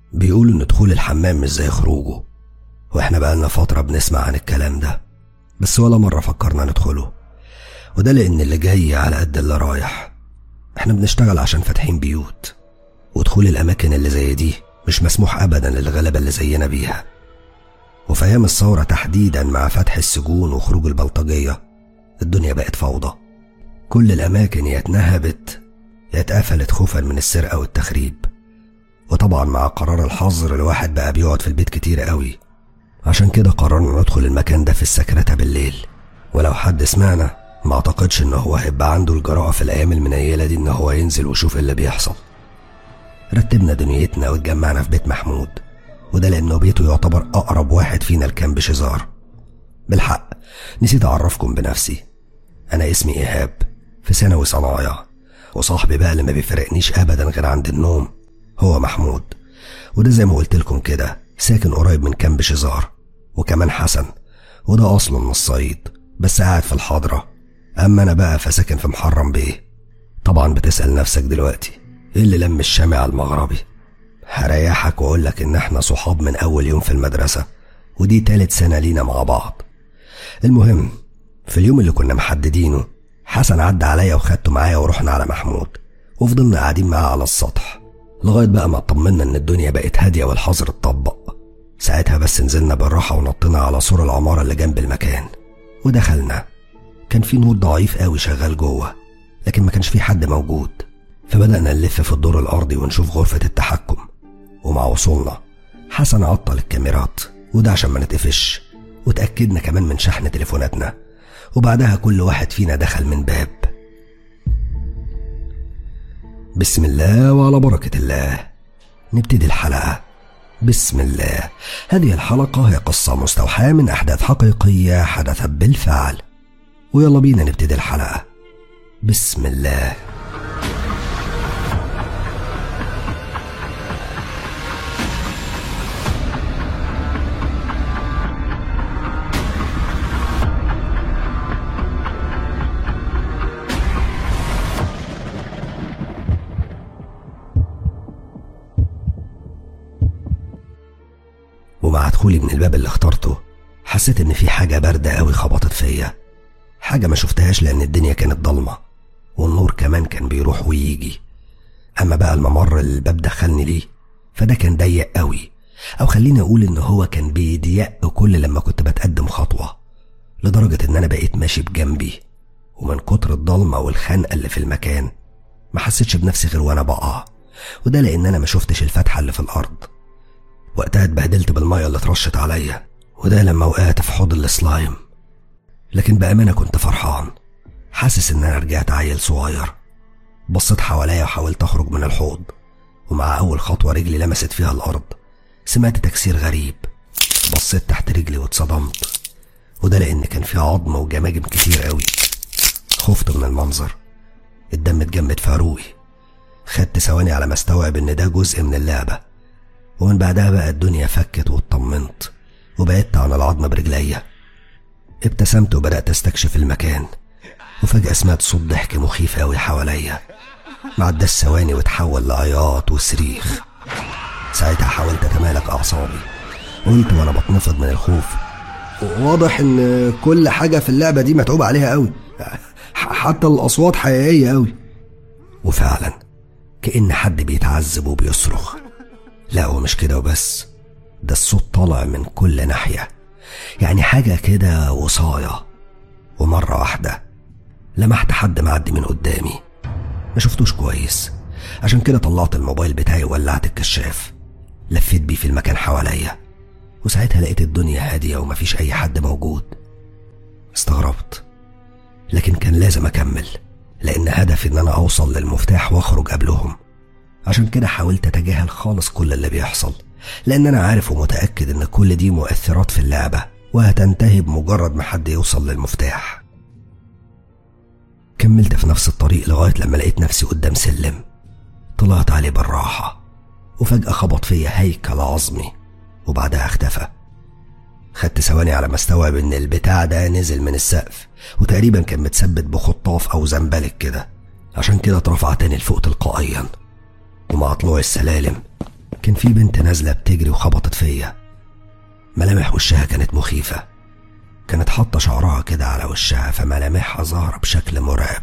بيقولوا إن دخول الحمام مش زي خروجه وإحنا بقالنا فترة بنسمع عن الكلام ده بس ولا مرة فكرنا ندخله وده لأن اللي جاي على قد اللي رايح إحنا بنشتغل عشان فاتحين بيوت ودخول الأماكن اللي زي دي مش مسموح أبدا للغلبة اللي زينا بيها وفي أيام الثورة تحديدا مع فتح السجون وخروج البلطجية الدنيا بقت فوضى كل الأماكن يا اتنهبت يا اتقفلت خوفا من السرقة والتخريب وطبعا مع قرار الحظر الواحد بقى بيقعد في البيت كتير قوي عشان كده قررنا ندخل المكان ده في السكرتة بالليل ولو حد سمعنا ما اعتقدش ان هو هيبقى عنده الجراءة في الايام المنيلة دي ان هو ينزل ويشوف اللي بيحصل رتبنا دنيتنا واتجمعنا في بيت محمود وده لانه بيته يعتبر اقرب واحد فينا لكان بشزار بالحق نسيت اعرفكم بنفسي انا اسمي ايهاب في ثانوي صنايع وصاحبي بقى اللي ما بيفرقنيش ابدا غير عند النوم هو محمود وده زي ما قلت لكم كده ساكن قريب من كامب شزار وكمان حسن وده اصله من الصعيد بس قاعد في الحاضره اما انا بقى فساكن في محرم بيه طبعا بتسال نفسك دلوقتي ايه اللي لم الشامع المغربي هريحك واقول لك ان احنا صحاب من اول يوم في المدرسه ودي تالت سنه لينا مع بعض المهم في اليوم اللي كنا محددينه حسن عدى عليا وخدته معايا ورحنا على محمود وفضلنا قاعدين معاه على السطح لغاية بقى ما اطمنا إن الدنيا بقت هادية والحظر اتطبق ساعتها بس نزلنا بالراحة ونطينا على سور العمارة اللي جنب المكان ودخلنا كان في نور ضعيف قوي شغال جوه لكن ما كانش في حد موجود فبدأنا نلف في الدور الأرضي ونشوف غرفة التحكم ومع وصولنا حسن عطل الكاميرات وده عشان ما نتقفش وتأكدنا كمان من شحن تليفوناتنا وبعدها كل واحد فينا دخل من باب بسم الله وعلى بركة الله نبتدي الحلقة بسم الله هذه الحلقة هي قصة مستوحاة من أحداث حقيقية حدثت بالفعل ويلا بينا نبتدي الحلقة بسم الله ومع دخولي من الباب اللي اخترته حسيت ان في حاجة باردة قوي خبطت فيا حاجة ما شفتهاش لان الدنيا كانت ضلمة والنور كمان كان بيروح ويجي اما بقى الممر اللي الباب دخلني ليه فده كان ضيق قوي او خليني اقول ان هو كان بيضيق كل لما كنت بتقدم خطوة لدرجة ان انا بقيت ماشي بجنبي ومن كتر الضلمة والخنقة اللي في المكان ما حسيتش بنفسي غير وانا بقع وده لان انا ما شفتش الفتحة اللي في الارض وقتها اتبهدلت بالمية اللي اترشت عليا وده لما وقعت في حوض السلايم لكن بأمانة كنت فرحان حاسس إن أنا رجعت عيل صغير بصيت حواليا وحاولت أخرج من الحوض ومع أول خطوة رجلي لمست فيها الأرض سمعت تكسير غريب بصيت تحت رجلي واتصدمت وده لأن كان في عظم وجماجم كتير قوي خفت من المنظر الدم اتجمد في عروقي خدت ثواني على ما استوعب إن ده جزء من اللعبة ومن بعدها بقى الدنيا فكت واطمنت وبعدت عن العظم برجليا ابتسمت وبدأت استكشف المكان وفجأة سمعت صوت ضحك مخيف أوي حواليا معداش ثواني وتحول لعياط وصريخ ساعتها حاولت أتمالك أعصابي قلت وأنا بتنفض من الخوف واضح إن كل حاجة في اللعبة دي متعوب عليها أوي حتى الأصوات حقيقية أوي وفعلا كأن حد بيتعذب وبيصرخ لا ومش كده وبس ده الصوت طالع من كل ناحية يعني حاجة كده وصاية ومرة واحدة لمحت حد معدي من قدامي ما شفتوش كويس عشان كده طلعت الموبايل بتاعي وولعت الكشاف لفيت بيه في المكان حواليا وساعتها لقيت الدنيا هادية ومفيش أي حد موجود استغربت لكن كان لازم أكمل لأن هدفي إن أنا أوصل للمفتاح وأخرج قبلهم عشان كده حاولت أتجاهل خالص كل اللي بيحصل لأن أنا عارف ومتأكد إن كل دي مؤثرات في اللعبة وهتنتهي بمجرد ما حد يوصل للمفتاح كملت في نفس الطريق لغاية لما لقيت نفسي قدام سلم طلعت عليه بالراحة وفجأة خبط فيا هيكل عظمي وبعدها اختفى خدت ثواني على ما استوعب ان البتاع ده نزل من السقف وتقريبا كان متثبت بخطاف او زنبلك كده عشان كده اترفع تاني لفوق تلقائيا ومع طلوع السلالم كان في بنت نازلة بتجري وخبطت فيا ملامح وشها كانت مخيفة كانت حاطة شعرها كده على وشها فملامحها ظاهرة بشكل مرعب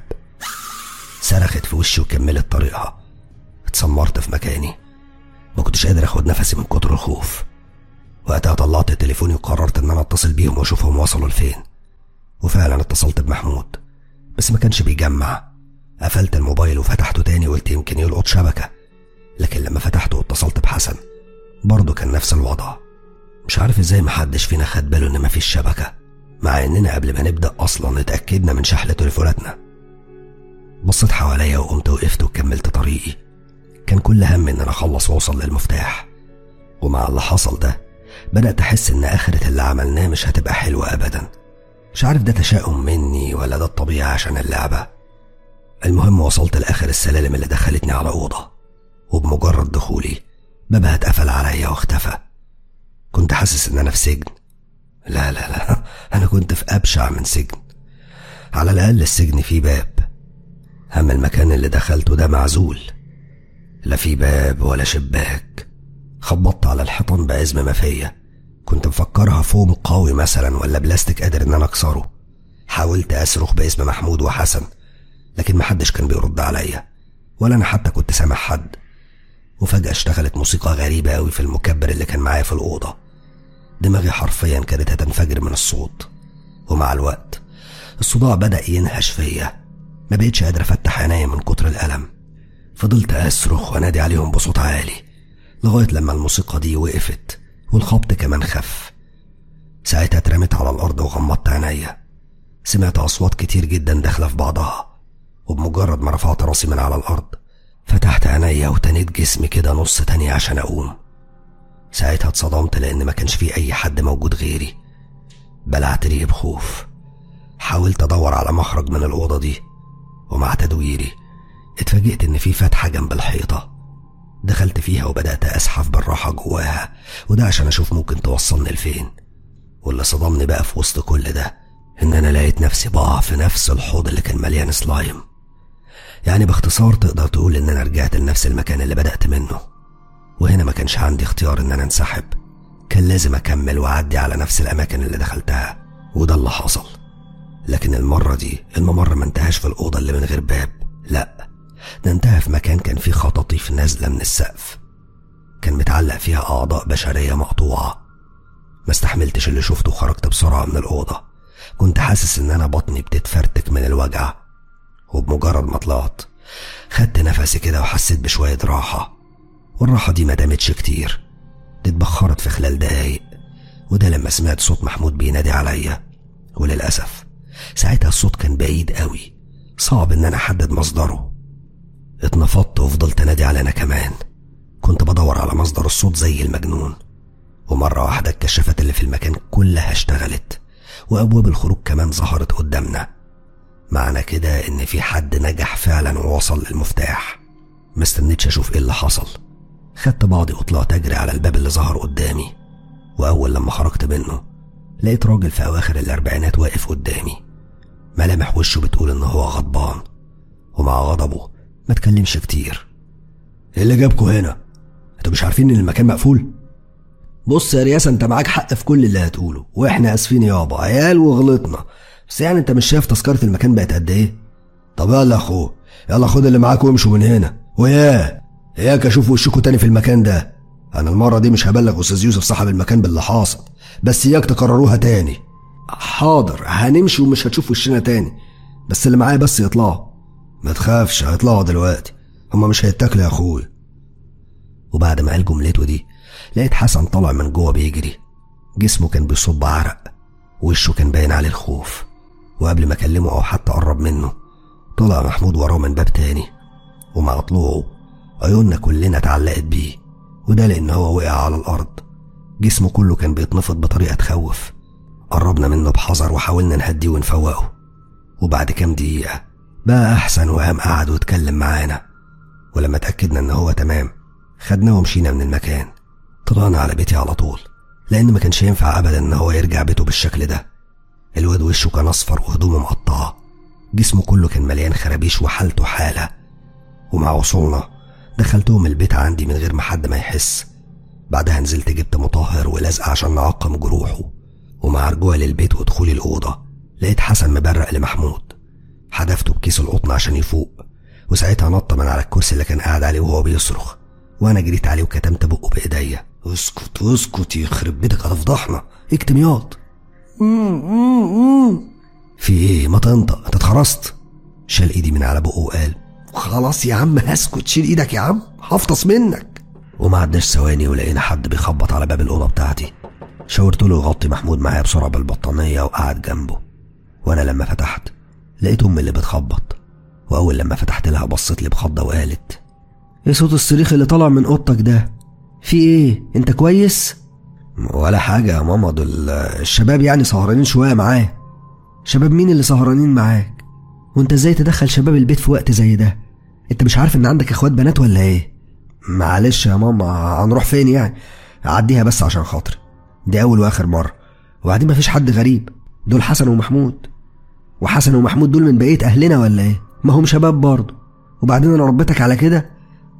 صرخت في وشي وكملت طريقها اتسمرت في مكاني ما كنتش قادر اخد نفسي من كتر الخوف وقتها طلعت تليفوني وقررت ان انا اتصل بيهم واشوفهم وصلوا لفين وفعلا اتصلت بمحمود بس ما كانش بيجمع قفلت الموبايل وفتحته تاني وقلت يمكن يلقط شبكة لكن لما فتحته واتصلت بحسن برضه كان نفس الوضع مش عارف ازاي محدش فينا خد باله ان مفيش شبكة مع اننا قبل ما نبدأ اصلا اتأكدنا من شحن تليفوناتنا بصيت حواليا وقمت وقفت وكملت طريقي كان كل هم ان انا اخلص واوصل للمفتاح ومع اللي حصل ده بدأت أحس إن آخرة اللي عملناه مش هتبقى حلوة أبدا مش عارف ده تشاؤم مني ولا ده الطبيعي عشان اللعبة المهم وصلت لآخر السلالم اللي دخلتني على أوضة وبمجرد دخولي بابها اتقفل عليا واختفى كنت حاسس إن أنا في سجن لا لا لا أنا كنت في أبشع من سجن على الأقل السجن فيه باب أما المكان اللي دخلته ده معزول لا في باب ولا شباك خبطت على الحيطان بعزم ما فيا كنت مفكرها فوم قوي مثلا ولا بلاستيك قادر ان انا اكسره حاولت اصرخ باسم محمود وحسن لكن محدش كان بيرد عليا ولا انا حتى كنت سامع حد وفجأة اشتغلت موسيقى غريبة أوي في المكبر اللي كان معايا في الأوضة دماغي حرفيا كانت هتنفجر من الصوت ومع الوقت الصداع بدأ ينهش فيا ما بقتش قادر أفتح عينيا من كتر الألم فضلت أصرخ وأنادي عليهم بصوت عالي لغاية لما الموسيقى دي وقفت والخبط كمان خف ساعتها اترميت على الأرض وغمضت عينيا سمعت أصوات كتير جدا داخلة في بعضها وبمجرد ما رفعت راسي من على الأرض فتحت عينيا وتنيت جسمي كده نص تانية عشان أقوم ساعتها اتصدمت لأن ما كانش في أي حد موجود غيري بلعت ريقي بخوف حاولت أدور على مخرج من الأوضة دي ومع تدويري اتفاجئت إن في فتحة جنب الحيطة دخلت فيها وبدأت أزحف بالراحة جواها وده عشان أشوف ممكن توصلني لفين واللي صدمني بقى في وسط كل ده إن أنا لقيت نفسي بقع في نفس الحوض اللي كان مليان سلايم يعني باختصار تقدر تقول إن أنا رجعت لنفس المكان اللي بدأت منه وهنا ما كانش عندي اختيار إن أنا انسحب كان لازم أكمل وأعدي على نفس الأماكن اللي دخلتها وده اللي حصل لكن المرة دي الممر ما انتهاش في الأوضة اللي من غير باب لأ ده انتهى في مكان كان فيه خطاطيف نازلة من السقف كان متعلق فيها أعضاء بشرية مقطوعة ما استحملتش اللي شفته وخرجت بسرعة من الأوضة كنت حاسس إن أنا بطني بتتفرتك من الوجع وبمجرد ما طلعت خدت نفسي كده وحسيت بشوية راحة والراحة دي ما دامتش كتير دي اتبخرت في خلال دقايق وده لما سمعت صوت محمود بينادي عليا وللأسف ساعتها الصوت كان بعيد قوي صعب إن أنا أحدد مصدره اتنفضت وفضلت انادي على انا كمان كنت بدور على مصدر الصوت زي المجنون ومرة واحدة الكشافات اللي في المكان كلها اشتغلت وأبواب الخروج كمان ظهرت قدامنا معنى كده إن في حد نجح فعلا ووصل للمفتاح ما استنيتش أشوف إيه اللي حصل خدت بعضي وطلعت أجري على الباب اللي ظهر قدامي وأول لما خرجت منه لقيت راجل في أواخر الأربعينات واقف قدامي ملامح وشه بتقول إن هو غضبان ومع غضبه ما تكلمش كتير ايه اللي جابكوا هنا انتوا مش عارفين ان المكان مقفول بص يا رياسة انت معاك حق في كل اللي هتقوله واحنا اسفين يابا عيال وغلطنا بس يعني انت مش شايف تذكرة المكان بقت قد ايه طب يلا يا اخو يلا خد اللي معاك وامشوا من هنا وياه اياك اشوف وشكوا تاني في المكان ده انا المرة دي مش هبلغ استاذ يوسف صاحب المكان باللي حاصل بس اياك تكرروها تاني حاضر هنمشي ومش هتشوف وشنا تاني بس اللي معايا بس يطلعوا ما تخافش هيطلعوا دلوقتي هما مش هيتاكلوا يا اخويا وبعد ما قال جملته دي لقيت حسن طالع من جوه بيجري جسمه كان بيصب عرق وشه كان باين عليه الخوف وقبل ما اكلمه او حتى اقرب منه طلع محمود وراه من باب تاني ومع طلوعه عيوننا كلنا اتعلقت بيه وده لان هو وقع على الارض جسمه كله كان بيتنفض بطريقه تخوف قربنا منه بحذر وحاولنا نهديه ونفوقه وبعد كام دقيقه بقى أحسن وقام قعد واتكلم معانا ولما اتأكدنا إن هو تمام خدناه ومشينا من المكان طلعنا على بيتي على طول لأن ما كانش ينفع أبدا إن هو يرجع بيته بالشكل ده الواد وشه كان أصفر وهدومه مقطعة جسمه كله كان مليان خرابيش وحالته حالة ومع وصولنا دخلتهم البيت عندي من غير ما حد ما يحس بعدها نزلت جبت مطهر ولزقة عشان نعقم جروحه ومع رجوعي للبيت ودخولي الأوضة لقيت حسن مبرق لمحمود حدفته بكيس القطن عشان يفوق وساعتها نط من على الكرسي اللي كان قاعد عليه وهو بيصرخ وانا جريت عليه وكتمت بقه بايديا اسكت اسكت يخرب بيتك هتفضحنا اكتم ياض في ايه ما تنطق انت اتخرست شال ايدي من على بقه وقال خلاص يا عم هسكت شيل ايدك يا عم هفطس منك وما عداش ثواني ولقينا حد بيخبط على باب الاوضه بتاعتي شاورت له يغطي محمود معايا بسرعه بالبطانيه وقعد جنبه وانا لما فتحت لقيت امي اللي بتخبط واول لما فتحت لها بصت لي بخضه وقالت ايه صوت الصريخ اللي طالع من اوضتك ده في ايه انت كويس ولا حاجه يا ماما دول الشباب يعني سهرانين شويه معاه شباب مين اللي سهرانين معاك وانت ازاي تدخل شباب البيت في وقت زي ده انت مش عارف ان عندك اخوات بنات ولا ايه معلش يا ماما هنروح فين يعني عديها بس عشان خاطري دي اول واخر مره وبعدين مفيش حد غريب دول حسن ومحمود وحسن ومحمود دول من بقيه اهلنا ولا ايه ما هم شباب برضه وبعدين انا ربيتك على كده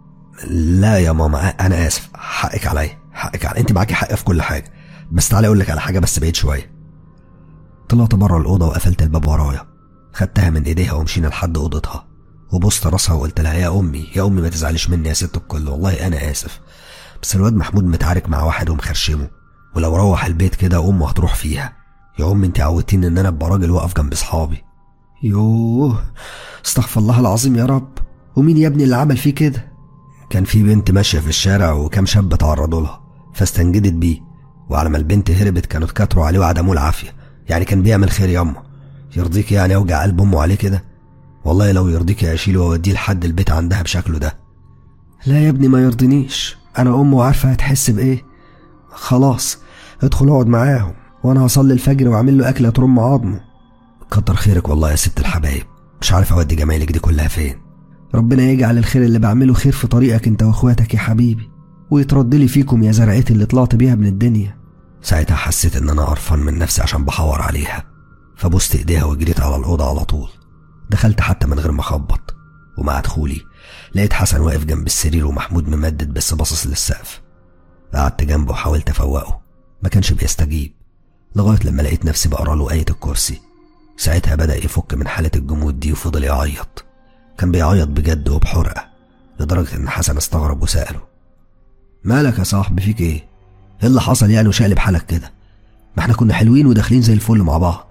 لا يا ماما انا اسف حقك عليا حقك علي انت معاكي حق في كل حاجه بس تعالي اقول لك على حاجه بس بعيد شويه طلعت بره الاوضه وقفلت الباب ورايا خدتها من ايديها ومشينا لحد اوضتها وبصت راسها وقلت لها يا امي يا امي ما تزعليش مني يا ست الكل والله انا اسف بس الواد محمود متعارك مع واحد ومخرشمه ولو روح البيت كده امه هتروح فيها يا امي انت عودتيني ان انا ابقى راجل واقف جنب اصحابي يوه استغفر الله العظيم يا رب ومين يا ابني اللي عمل فيه كده كان في بنت ماشيه في الشارع وكام شاب تعرضوا لها فاستنجدت بيه وعلى ما البنت هربت كانوا اتكتروا عليه وعدموه العافيه يعني كان بيعمل خير ياما يرضيك يعني اوجع قلب امه عليه كده والله لو يرضيك اشيله واوديه لحد البيت عندها بشكله ده لا يا ابني ما يرضينيش انا امه عارفه هتحس بايه خلاص ادخل اقعد معاهم وانا هصلي الفجر واعمل له اكله ترم عظمه كتر خيرك والله يا ست الحبايب مش عارف اودي جمايلك دي كلها فين ربنا يجعل الخير اللي بعمله خير في طريقك انت واخواتك يا حبيبي ويترد لي فيكم يا زرعتي اللي طلعت بيها من الدنيا ساعتها حسيت ان انا قرفان من نفسي عشان بحور عليها فبوست ايديها وجريت على الاوضه على طول دخلت حتى من غير ما اخبط ومع دخولي لقيت حسن واقف جنب السرير ومحمود ممدد بس باصص للسقف قعدت جنبه وحاولت افوقه ما كانش بيستجيب لغايه لما لقيت نفسي بقرا له ايه الكرسي ساعتها بدا يفك من حاله الجمود دي وفضل يعيط كان بيعيط بجد وبحرقه لدرجه ان حسن استغرب وساله مالك يا صاحبي فيك ايه ايه اللي حصل يعني وشقلب حالك كده ما احنا كنا حلوين وداخلين زي الفل مع بعض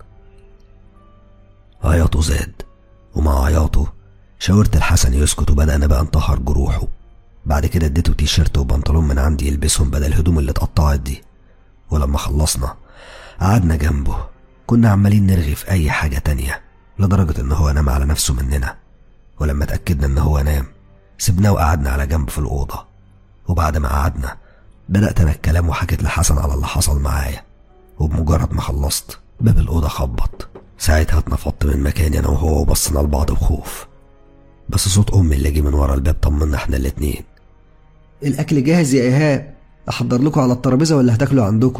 عياطه زاد ومع عياطه شاورت الحسن يسكت وبدأنا بقى نطهر جروحه بعد كده اديته تيشيرت وبنطلون من عندي يلبسهم بدل الهدوم اللي اتقطعت دي ولما خلصنا قعدنا جنبه كنا عمالين نرغي في أي حاجة تانية لدرجة إن هو نام على نفسه مننا ولما اتأكدنا إن هو نام سبناه وقعدنا على جنب في الأوضة وبعد ما قعدنا بدأت أنا الكلام وحكيت لحسن على اللي حصل معايا وبمجرد ما خلصت باب الأوضة خبط ساعتها اتنفضت من مكاني أنا وهو وبصينا لبعض بخوف بس صوت أمي اللي جه من ورا الباب طمنا احنا الاتنين الأكل جاهز يا إيهاب أحضر لكم على الترابيزة ولا هتاكلوا عندكم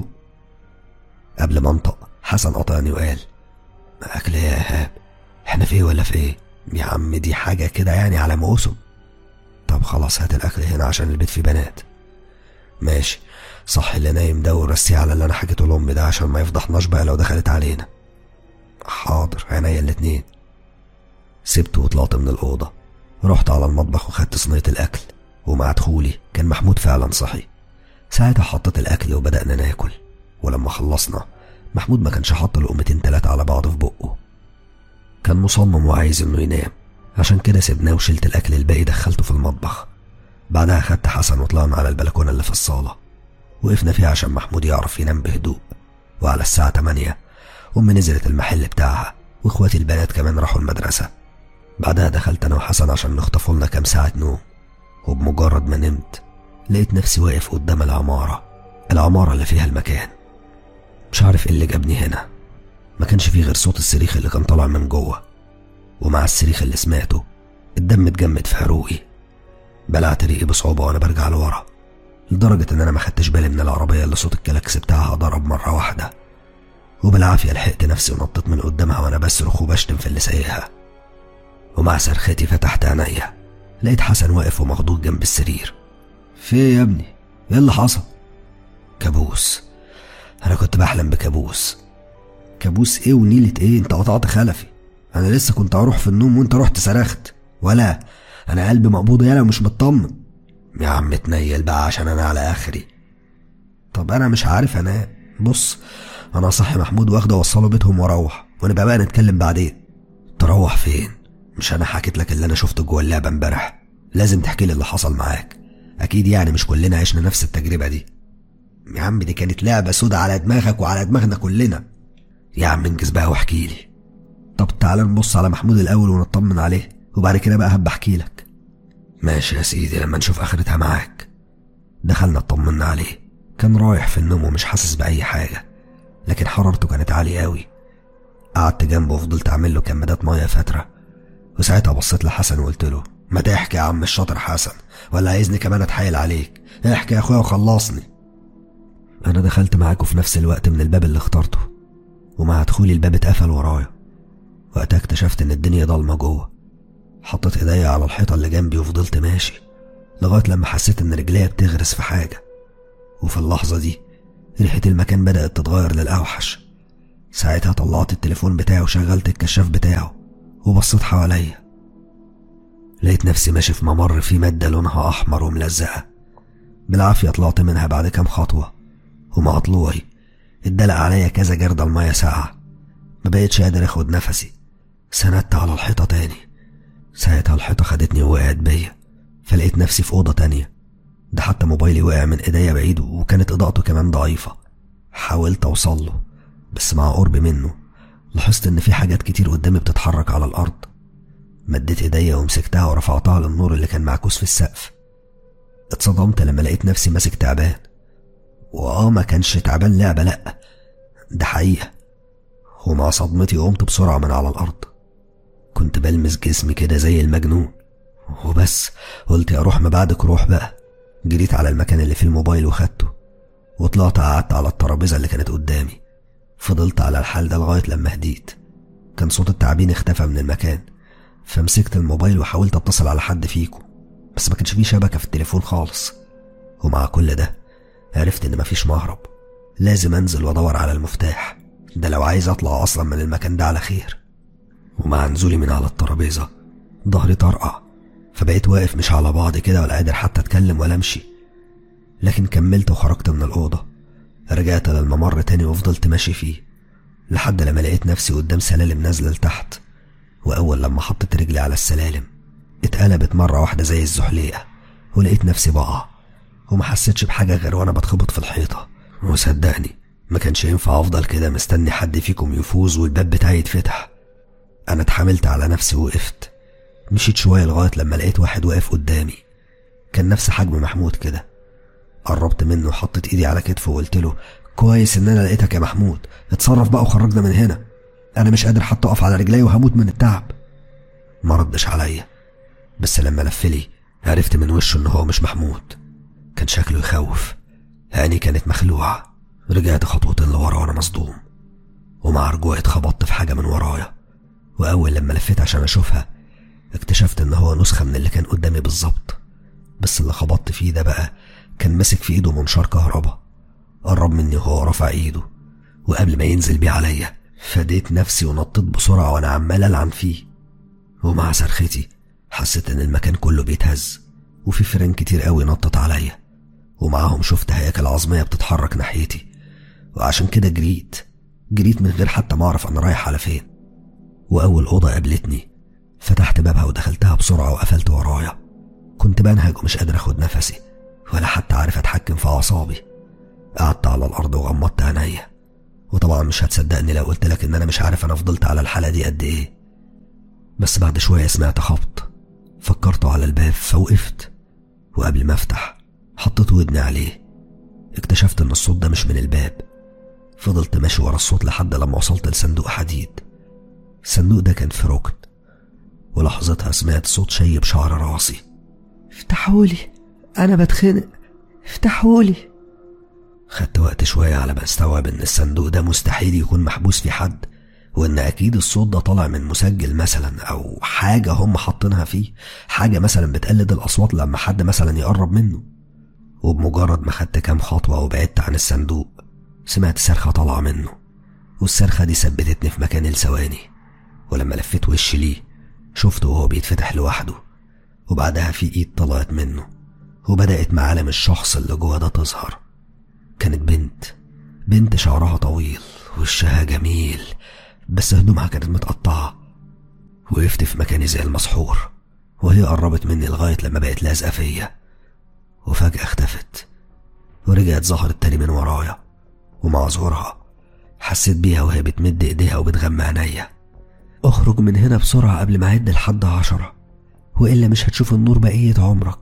قبل ما انطق حسن قطعني وقال أكل يا إيهاب احنا في إيه ولا في إيه يا عم دي حاجة كده يعني على موسم طب خلاص هات الأكل هنا عشان البيت فيه بنات ماشي صح اللي نايم ده ورسيه على اللي أنا حكيته لأمي ده عشان ما يفضحناش بقى لو دخلت علينا حاضر عينيا الاتنين سبته وطلعت من الأوضة رحت على المطبخ وخدت صينية الأكل ومع دخولي كان محمود فعلا صحي ساعتها حطيت الأكل وبدأنا ناكل ولما خلصنا محمود ما كانش حط لقمتين تلاتة على بعض في بقه كان مصمم وعايز انه ينام عشان كده سبناه وشلت الأكل الباقي دخلته في المطبخ بعدها خدت حسن وطلعنا على البلكونة اللي في الصالة وقفنا فيها عشان محمود يعرف ينام بهدوء وعلى الساعة 8 أمي نزلت المحل بتاعها وإخواتي البنات كمان راحوا المدرسة بعدها دخلت أنا وحسن عشان نخطفوا لنا كام ساعة نوم وبمجرد ما نمت لقيت نفسي واقف قدام العمارة العمارة اللي فيها المكان مش عارف ايه اللي جابني هنا ما كانش فيه غير صوت الصريخ اللي كان طالع من جوه ومع الصريخ اللي سمعته الدم اتجمد في عروقي بلعت ريقي بصعوبة وأنا برجع لورا لدرجة إن أنا ما خدتش بالي من العربية اللي صوت الكلاكس بتاعها ضرب مرة واحدة وبالعافية لحقت نفسي ونطيت من قدامها وأنا بصرخ وبشتم في اللي سايقها ومع صرختي فتحت عينيا لقيت حسن واقف ومخضوض جنب السرير في ايه يا ابني ايه اللي حصل كابوس انا كنت بحلم بكابوس كابوس ايه ونيلة ايه انت قطعت خلفي انا لسه كنت هروح في النوم وانت رحت صرخت ولا انا قلبي مقبوض يالا ومش مطمن يا عم تنيل بقى عشان انا على اخري طب انا مش عارف انا بص انا صحي محمود واخده اوصله بيتهم واروح ونبقى بقى نتكلم بعدين تروح فين مش انا حكيت لك اللي انا شفته جوه اللعبه امبارح لازم تحكي لي اللي حصل معاك اكيد يعني مش كلنا عشنا نفس التجربه دي يا عم دي كانت لعبه سودا على دماغك وعلى دماغنا كلنا يا عم انجز بقى واحكي لي طب تعالى نبص على محمود الاول ونطمن عليه وبعد كده بقى هبقى احكي لك ماشي يا سيدي لما نشوف اخرتها معاك دخلنا اطمنا عليه كان رايح في النوم ومش حاسس باي حاجه لكن حرارته كانت عاليه قوي قعدت جنبه وفضلت اعمل له كمادات ميه فتره وساعتها بصيت لحسن وقلت له ما تحكي يا عم الشاطر حسن ولا عايزني كمان اتحايل عليك احكي يا اخويا وخلصني انا دخلت معاكوا في نفس الوقت من الباب اللي اخترته ومع دخولي الباب اتقفل ورايا وقتها اكتشفت ان الدنيا ضلمه جوه حطيت ايديا على الحيطه اللي جنبي وفضلت ماشي لغايه لما حسيت ان رجليا بتغرس في حاجه وفي اللحظه دي ريحه المكان بدات تتغير للاوحش ساعتها طلعت التليفون بتاعي وشغلت الكشاف بتاعه وبصيت حواليا لقيت نفسي ماشي في ممر فيه مادة لونها أحمر وملزقة بالعافية طلعت منها بعد كام خطوة ومع طلوعي اتدلق عليا كذا جردة المية ساقعة ما بقتش قادر اخد نفسي سندت على الحيطة تاني ساعتها الحيطة خدتني ووقعت بيا فلقيت نفسي في أوضة تانية ده حتى موبايلي وقع من ايديا بعيد وكانت إضاءته كمان ضعيفة حاولت أوصل له بس مع قرب منه لاحظت إن في حاجات كتير قدامي بتتحرك على الأرض مديت ايديا ومسكتها ورفعتها للنور اللي كان معكوس في السقف اتصدمت لما لقيت نفسي ماسك تعبان واه ما كانش تعبان لعبة لأ ده حقيقة ومع صدمتي قمت بسرعة من على الأرض كنت بلمس جسمي كده زي المجنون وبس قلت يا روح ما بعدك روح بقى جريت على المكان اللي فيه الموبايل وخدته وطلعت قعدت على الترابيزة اللي كانت قدامي فضلت على الحال ده لغاية لما هديت كان صوت التعبين اختفى من المكان فمسكت الموبايل وحاولت اتصل على حد فيكم بس ما كانش فيه شبكة في التليفون خالص ومع كل ده عرفت ان مفيش مهرب لازم انزل وادور على المفتاح ده لو عايز اطلع اصلا من المكان ده على خير ومع نزولي من على الترابيزة ظهري طرقع فبقيت واقف مش على بعض كده ولا قادر حتى اتكلم ولا امشي لكن كملت وخرجت من الأوضة رجعت للممر تاني وفضلت ماشي فيه لحد لما لقيت نفسي قدام سلالم نازلة لتحت وأول لما حطيت رجلي على السلالم اتقلبت مرة واحدة زي الزحليقة ولقيت نفسي بقع وما حسيتش بحاجة غير وأنا بتخبط في الحيطة وصدقني ما كانش ينفع أفضل كده مستني حد فيكم يفوز والباب بتاعي يتفتح أنا اتحملت على نفسي ووقفت مشيت شوية لغاية لما لقيت واحد واقف قدامي كان نفس حجم محمود كده قربت منه وحطيت ايدي على كتفه وقلت له كويس ان انا لقيتك يا محمود اتصرف بقى وخرجنا من هنا انا مش قادر حتى اقف على رجلي وهموت من التعب ما ردش عليا بس لما لفلي عرفت من وشه ان هو مش محمود كان شكله يخوف عيني كانت مخلوعة رجعت خطوتين لورا وانا مصدوم ومع رجوعي اتخبطت في حاجة من ورايا وأول لما لفيت عشان أشوفها اكتشفت إن هو نسخة من اللي كان قدامي بالظبط بس اللي خبطت فيه ده بقى كان ماسك في إيده منشار كهربا قرب مني وهو رافع إيده وقبل ما ينزل بيه عليا فديت نفسي ونطيت بسرعة وأنا عمال ألعن فيه ومع صرختي حسيت إن المكان كله بيتهز وفي فران كتير قوي نطت عليا ومعاهم شفت هياكل عظمية بتتحرك ناحيتي وعشان كده جريت جريت من غير حتى ما أعرف أنا رايح على فين وأول أوضة قابلتني فتحت بابها ودخلتها بسرعة وقفلت ورايا كنت بنهج ومش قادر أخد نفسي ولا حتى عارف أتحكم في أعصابي قعدت على الأرض وغمضت عينيا وطبعا مش هتصدقني لو قلت لك إن أنا مش عارف أنا فضلت على الحالة دي قد إيه بس بعد شوية سمعت خبط فكرت على الباب فوقفت وقبل ما أفتح حطيت ودني عليه اكتشفت إن الصوت ده مش من الباب فضلت ماشي ورا الصوت لحد لما وصلت لصندوق حديد الصندوق ده كان في ركن ولحظتها سمعت صوت شيب شعر راسي افتحولي انا بتخنق افتحولي خدت وقت شوية على ما استوعب إن الصندوق ده مستحيل يكون محبوس فيه حد وإن أكيد الصوت ده طالع من مسجل مثلا أو حاجة هم حاطينها فيه حاجة مثلا بتقلد الأصوات لما حد مثلا يقرب منه وبمجرد ما خدت كام خطوة وبعدت عن الصندوق سمعت صرخة طالعة منه والصرخة دي ثبتتني في مكاني لثواني ولما لفيت وشي ليه شفته وهو بيتفتح لوحده وبعدها في ايد طلعت منه وبدأت معالم الشخص اللي جوه ده تظهر كانت بنت بنت شعرها طويل وشها جميل بس هدومها كانت متقطعة وقفت في مكاني زي المسحور وهي قربت مني لغاية لما بقت لازقة فيا وفجأة اختفت ورجعت ظهرت تاني من ورايا ومع ظهورها حسيت بيها وهي بتمد ايديها وبتغمى عينيا اخرج من هنا بسرعة قبل ما اعد لحد عشرة وإلا مش هتشوف النور بقية عمرك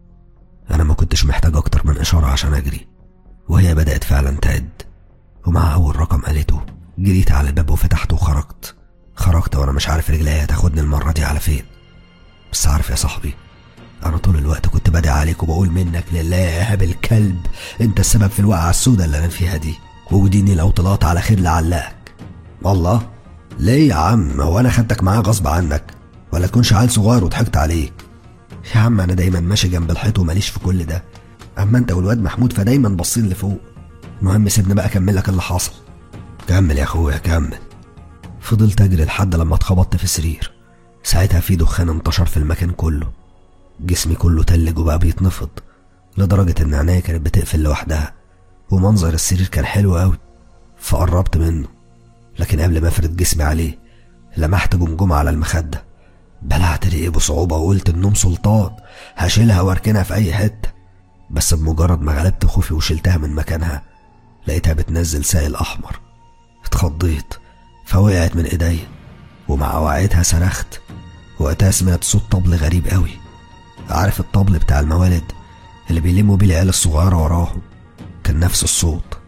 أنا ما كنتش محتاج أكتر من إشارة عشان أجري وهي بدأت فعلا تعد ومع أول رقم قالته جريت على الباب وفتحته وخرجت خرجت وأنا مش عارف رجليا هتاخدني المرة دي على فين بس عارف يا صاحبي أنا طول الوقت كنت بدعي عليك وبقول منك لله يا إيهاب الكلب أنت السبب في الوقعة السوداء اللي أنا فيها دي ووديني لو طلعت على خير لعلقك والله ليه يا عم هو أنا خدتك معايا غصب عنك ولا تكونش عيل صغير وضحكت عليك يا عم انا دايما ماشي جنب الحيط وماليش في كل ده اما انت والواد محمود فدايما باصين لفوق المهم سيبني بقى اكمل لك اللي حصل كمل يا اخويا كمل فضلت اجري لحد لما اتخبطت في سرير ساعتها في دخان انتشر في المكان كله جسمي كله تلج وبقى بيتنفض لدرجة إن عينيا كانت بتقفل لوحدها ومنظر السرير كان حلو أوي فقربت منه لكن قبل ما أفرد جسمي عليه لمحت جمجمة على المخدة بلعت ريقي بصعوبة وقلت النوم سلطان هشيلها واركنها في أي حتة بس بمجرد ما غلبت خوفي وشلتها من مكانها لقيتها بتنزل سائل أحمر اتخضيت فوقعت من ايديا ومع وقعتها صرخت وقتها سمعت صوت طبل غريب قوي عارف الطبل بتاع الموالد اللي بيلموا بيه العيال الصغيرة وراهم كان نفس الصوت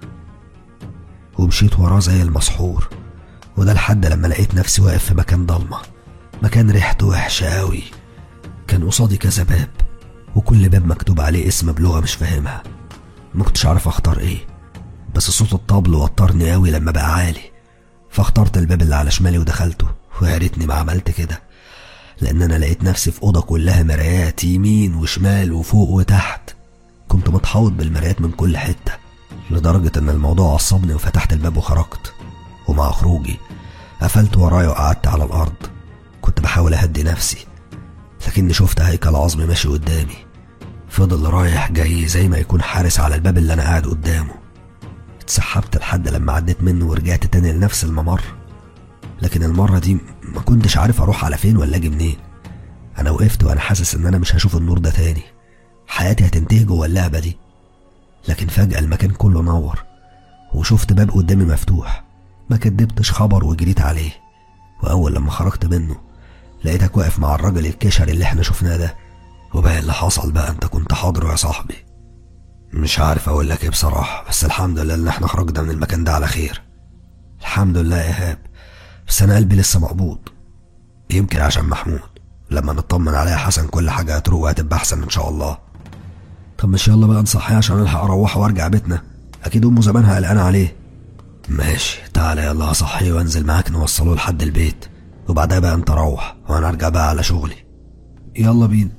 ومشيت وراه زي المسحور وده لحد لما لقيت نفسي واقف في مكان ضلمه مكان ريحته وحشة أوي كان قصادي كذا باب وكل باب مكتوب عليه اسم بلغة مش فاهمها ما كنتش عارف اختار ايه بس صوت الطبل وترني أوي لما بقى عالي فاخترت الباب اللي على شمالي ودخلته ويا ريتني ما عملت كده لأن أنا لقيت نفسي في أوضة كلها مرايات يمين وشمال وفوق وتحت كنت متحوط بالمرايات من كل حتة لدرجة إن الموضوع عصبني وفتحت الباب وخرجت ومع خروجي قفلت ورايا وقعدت على الأرض كنت بحاول أهدي نفسي لكني شفت هيكل عظمي ماشي قدامي فضل رايح جاي زي ما يكون حارس على الباب اللي أنا قاعد قدامه اتسحبت لحد لما عديت منه ورجعت تاني لنفس الممر لكن المرة دي ما كنتش عارف أروح على فين ولا أجي منين أنا وقفت وأنا حاسس إن أنا مش هشوف النور ده تاني حياتي هتنتهي جوه اللعبة دي لكن فجأة المكان كله نور وشفت باب قدامي مفتوح ما كدبتش خبر وجريت عليه وأول لما خرجت منه لقيتك واقف مع الراجل الكشري اللي احنا شفناه ده وبقى اللي حصل بقى انت كنت حاضر يا صاحبي مش عارف اقول لك ايه بصراحة بس الحمد لله ان احنا خرجنا من المكان ده على خير الحمد لله يا ايهاب بس انا قلبي لسه مقبوض يمكن عشان محمود لما نطمن عليها حسن كل حاجة هتروق وهتبقى احسن ان شاء الله طب مش يلا بقى نصحيه عشان الحق اروح وارجع بيتنا اكيد امه زمانها قلقانة عليه ماشي تعالى يلا هصحيه وانزل معاك نوصله لحد البيت وبعدها بقى انت روح وانا ارجع بقى على شغلي يلا بينا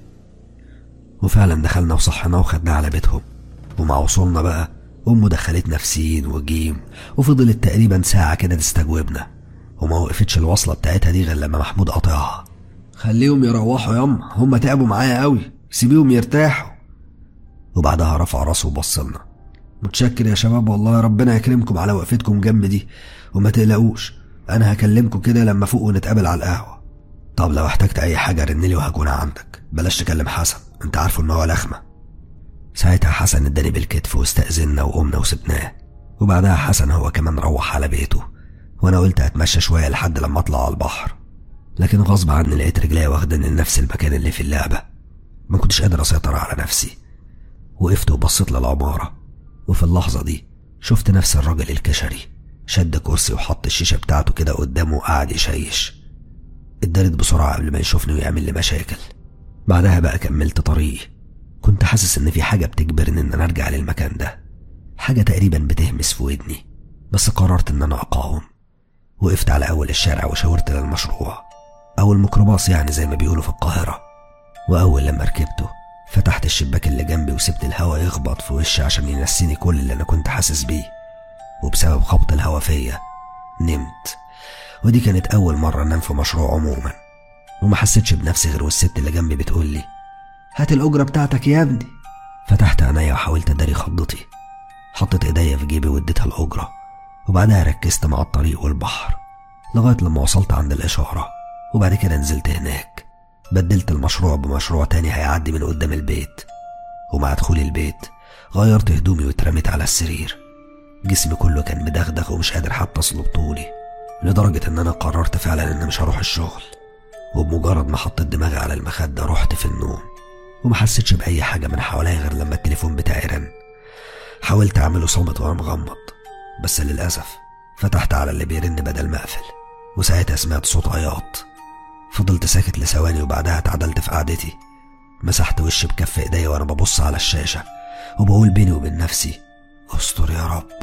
وفعلا دخلنا وصحنا وخدنا على بيتهم ومع وصولنا بقى امه دخلتنا في سين وجيم وفضلت تقريبا ساعة كده تستجوبنا وما وقفتش الوصلة بتاعتها دي غير لما محمود قاطعها خليهم يروحوا ياما هم تعبوا معايا قوي سيبيهم يرتاحوا وبعدها رفع راسه وبص لنا متشكر يا شباب والله ربنا يكرمكم على وقفتكم جنب دي وما تقلقوش انا هكلمكم كده لما فوق ونتقابل على القهوه طب لو احتجت اي حاجه رنلي وهكون عندك بلاش تكلم حسن انت عارفه ان هو لخمه ساعتها حسن اداني بالكتف واستأذنا وقمنا وسبناه وبعدها حسن هو كمان روح على بيته وانا قلت اتمشى شويه لحد لما اطلع على البحر لكن غصب عني لقيت رجليا واخداني لنفس المكان اللي في اللعبه ما كنتش قادر اسيطر على نفسي وقفت وبصيت للعماره وفي اللحظه دي شفت نفس الراجل الكشري شد كرسي وحط الشيشه بتاعته كده قدامه وقعد يشيش اتدارت بسرعه قبل ما يشوفني ويعمل لي مشاكل بعدها بقى كملت طريقي كنت حاسس ان في حاجه بتجبرني ان انا ارجع للمكان ده حاجه تقريبا بتهمس في ودني بس قررت ان انا اقاوم وقفت على أول الشارع وشاورت للمشروع أو الميكروباص يعني زي ما بيقولوا في القاهرة وأول لما ركبته فتحت الشباك اللي جنبي وسبت الهوا يخبط في وشي عشان ينسيني كل اللي أنا كنت حاسس بيه وبسبب خبط الهوا فيا نمت ودي كانت أول مرة أنام في مشروع عموما وما حسيتش بنفسي غير والست اللي جنبي بتقول لي هات الأجرة بتاعتك يا ابني فتحت عينيا وحاولت أداري خضتي حطيت إيديا في جيبي واديتها الأجرة وبعدها ركزت مع الطريق والبحر لغاية لما وصلت عند الإشارة وبعد كده نزلت هناك بدلت المشروع بمشروع تاني هيعدي من قدام البيت ومع دخولي البيت غيرت هدومي واترميت على السرير جسمي كله كان مدغدغ ومش قادر حتى اصلب طولي لدرجة ان انا قررت فعلا ان مش هروح الشغل وبمجرد ما حطيت دماغي على المخدة رحت في النوم وما حسيتش بأي حاجة من حواليا غير لما التليفون بتاعي رن حاولت أعمله صامت وأنا مغمض بس للأسف فتحت على اللي بيرن بدل ما أقفل وساعتها سمعت صوت عياط فضلت ساكت لثواني وبعدها اتعدلت في قعدتي مسحت وشي بكف ايديا وانا ببص على الشاشة وبقول بيني وبين نفسي استر يا رب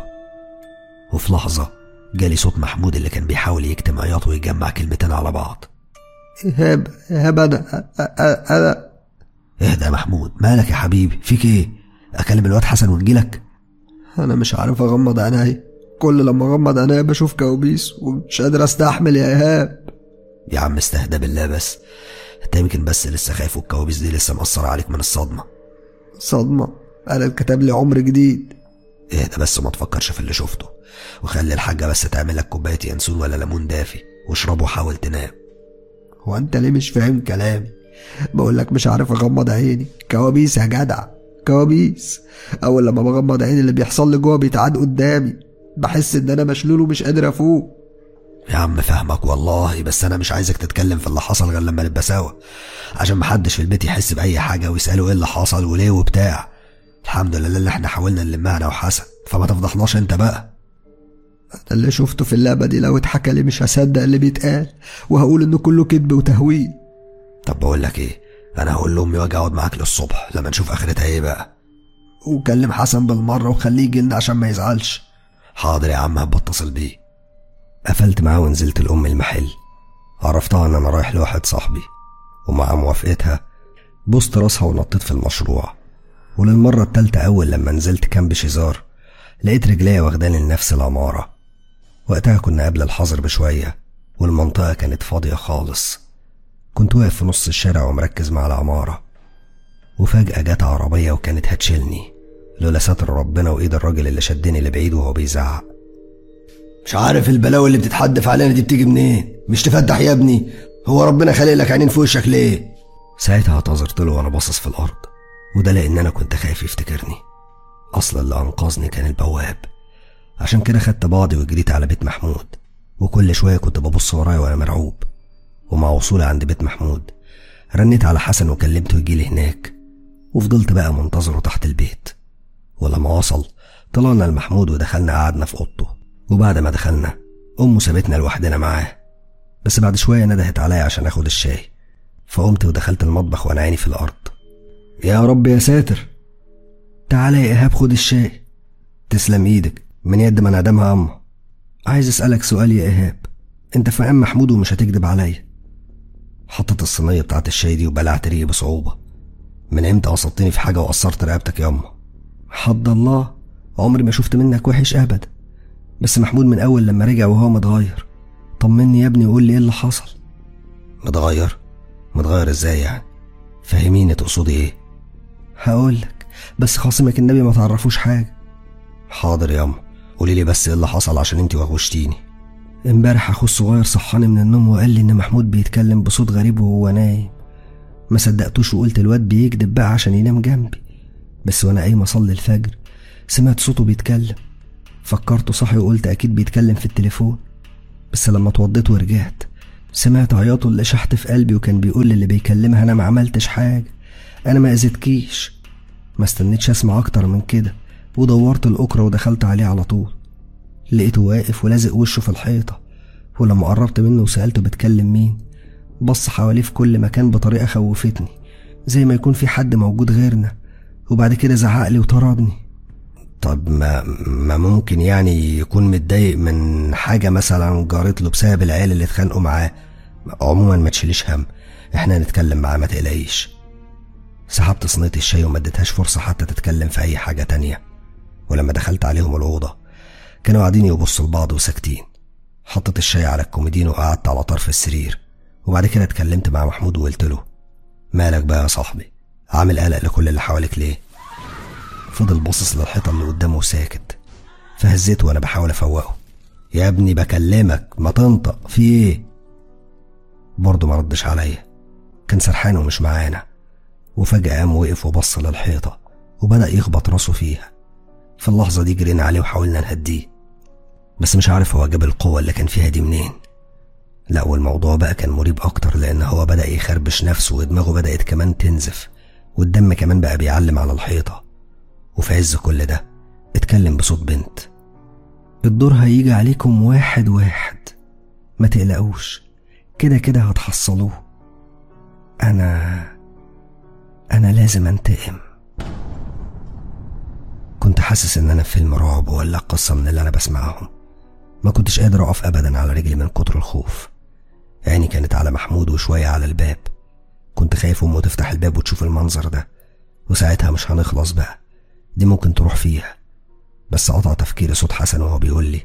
وفي لحظة جالي صوت محمود اللي كان بيحاول يكتم عياطه ويجمع كلمتين على بعض إيهاب إيهاب أنا أنا اهدى يا محمود مالك يا حبيبي فيك ايه اكلم الواد حسن ونجيلك أنا مش عارف أغمض عيني كل لما أغمض عيني بشوف كوابيس ومش قادر أستحمل يا إيهاب يا عم استهدى بالله بس انت يمكن بس لسه خايف والكوابيس دي لسه مأثرة عليك من الصدمة صدمة أنا اتكتب لي عمر جديد اهدى بس وما تفكرش في اللي شفته وخلي الحاجة بس تعمل لك كوباية ينسون ولا ليمون دافي واشربه وحاول تنام هو أنت ليه مش فاهم كلامي بقول لك مش عارف أغمض عيني كوابيس يا جدع كوابيس أول لما بغمض عيني اللي بيحصل لي جوه بيتعاد قدامي بحس إن أنا مشلول ومش قادر أفوق يا عم فاهمك والله بس انا مش عايزك تتكلم في اللي حصل غير لما نبقى سوا عشان محدش في البيت يحس باي حاجه ويساله ايه اللي حصل وليه وبتاع الحمد لله اللي احنا حاولنا نلمها انا وحسن فما تفضحناش انت بقى أنا اللي شفته في اللعبة دي لو اتحكى لي مش هصدق اللي بيتقال وهقول إنه كله كذب وتهويل طب بقول لك ايه انا هقول لامي واجي اقعد معاك للصبح لما نشوف اخرتها ايه بقى وكلم حسن بالمرة وخليه يجيلنا عشان ما يزعلش حاضر يا عم هبقى اتصل بيه قفلت معاه ونزلت لأم المحل عرفتها ان انا رايح لواحد صاحبي ومع موافقتها بوست راسها ونطيت في المشروع وللمرة التالتة أول لما نزلت كامب شيزار لقيت رجليا واخداني لنفس العمارة وقتها كنا قبل الحظر بشوية والمنطقة كانت فاضية خالص كنت واقف في نص الشارع ومركز مع العمارة وفجأة جت عربية وكانت هتشيلني لولا ستر ربنا وإيد الراجل اللي شدني لبعيد وهو بيزعق مش عارف البلاوي اللي بتتحدف علينا دي بتيجي منين مش تفتح يا ابني هو ربنا خالق لك عينين في وشك ليه ساعتها اعتذرت له وانا باصص في الارض وده لان انا كنت خايف يفتكرني اصلا اللي انقذني كان البواب عشان كده خدت بعضي وجريت على بيت محمود وكل شويه كنت ببص ورايا وانا مرعوب ومع وصولي عند بيت محمود رنيت على حسن وكلمته يجيلي هناك وفضلت بقى منتظره تحت البيت ولما وصل طلعنا لمحمود ودخلنا قعدنا في اوضته وبعد ما دخلنا امه سابتنا لوحدنا معاه بس بعد شويه ندهت عليا عشان اخد الشاي فقمت ودخلت المطبخ وانا عيني في الارض يا رب يا ساتر تعالى يا ايهاب خد الشاي تسلم ايدك من يد من عدمها امه عايز اسالك سؤال يا ايهاب انت فاهم محمود ومش هتكدب عليا حطيت الصينيه بتاعت الشاي دي وبلعت ريقي بصعوبه من امتى قصدتني في حاجه وقصرت رقبتك يا امه حد الله عمري ما شفت منك وحش ابدا بس محمود من اول لما رجع وهو متغير طمني يا ابني وقول لي ايه اللي حصل متغير متغير ازاي يعني فهميني تقصدي ايه هقولك بس خاصمك النبي ما تعرفوش حاجه حاضر يا أم قولي لي بس ايه اللي حصل عشان انتي وغوشتيني امبارح اخو الصغير صحاني من النوم وقال لي ان محمود بيتكلم بصوت غريب وهو نايم ما صدقتوش وقلت الواد بيكذب بقى عشان ينام جنبي بس وانا قايم اصلي الفجر سمعت صوته بيتكلم فكرته صحي وقلت اكيد بيتكلم في التليفون بس لما اتوضيت ورجعت سمعت عياطه اللي شحت في قلبي وكان بيقول للي بيكلمها انا ما عملتش حاجه انا ما اذيتكيش ما استنيتش اسمع اكتر من كده ودورت الاكره ودخلت عليه على طول لقيته واقف ولازق وشه في الحيطه ولما قربت منه وسالته بتكلم مين بص حواليه في كل مكان بطريقه خوفتني زي ما يكون في حد موجود غيرنا وبعد كده زعق لي وطردني طب ما ما ممكن يعني يكون متضايق من حاجة مثلا جارت له بسبب العيال اللي اتخانقوا معاه عموما ما تشيليش هم احنا نتكلم معاه ما تقلقيش سحبت صينية الشاي وما اديتهاش فرصة حتى تتكلم في أي حاجة تانية ولما دخلت عليهم الأوضة كانوا قاعدين يبصوا لبعض وساكتين حطيت الشاي على الكوميدين وقعدت على طرف السرير وبعد كده اتكلمت مع محمود وقلت له مالك بقى يا صاحبي عامل قلق لكل اللي حواليك ليه فضل باصص للحيطة اللي قدامه وساكت فهزيته وانا بحاول افوقه يا ابني بكلمك ما تنطق في ايه برضه ما ردش عليا كان سرحان ومش معانا وفجأة قام وقف وبص للحيطة وبدأ يخبط راسه فيها في اللحظة دي جرينا عليه وحاولنا نهديه بس مش عارف هو جاب القوة اللي كان فيها دي منين لا والموضوع بقى كان مريب أكتر لأن هو بدأ يخربش نفسه ودماغه بدأت كمان تنزف والدم كمان بقى بيعلم على الحيطة وفي عز كل ده اتكلم بصوت بنت الدور هيجي عليكم واحد واحد ما تقلقوش كده كده هتحصلوه أنا أنا لازم أنتقم كنت حاسس إن أنا في فيلم رعب ولا قصة من اللي أنا بسمعهم ما كنتش قادر أقف أبدا على رجلي من كتر الخوف عيني كانت على محمود وشوية على الباب كنت خايف أمه تفتح الباب وتشوف المنظر ده وساعتها مش هنخلص بقى دي ممكن تروح فيها بس قطع تفكيري صوت حسن وهو بيقول لي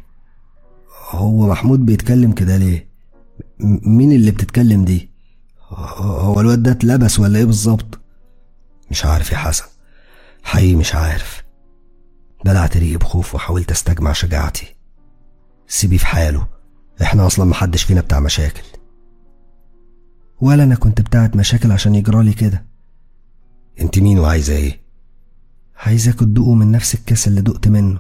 هو محمود بيتكلم كده ليه م- مين اللي بتتكلم دي هو الواد ده اتلبس ولا ايه بالظبط مش عارف يا حسن حقيقي مش عارف بلعت ريقي بخوف وحاولت استجمع شجاعتي سيبيه في حاله احنا اصلا محدش فينا بتاع مشاكل ولا انا كنت بتاعت مشاكل عشان يجرالي كده انت مين وعايزه ايه عايزاك تدوقوا من نفس الكاس اللي دقت منه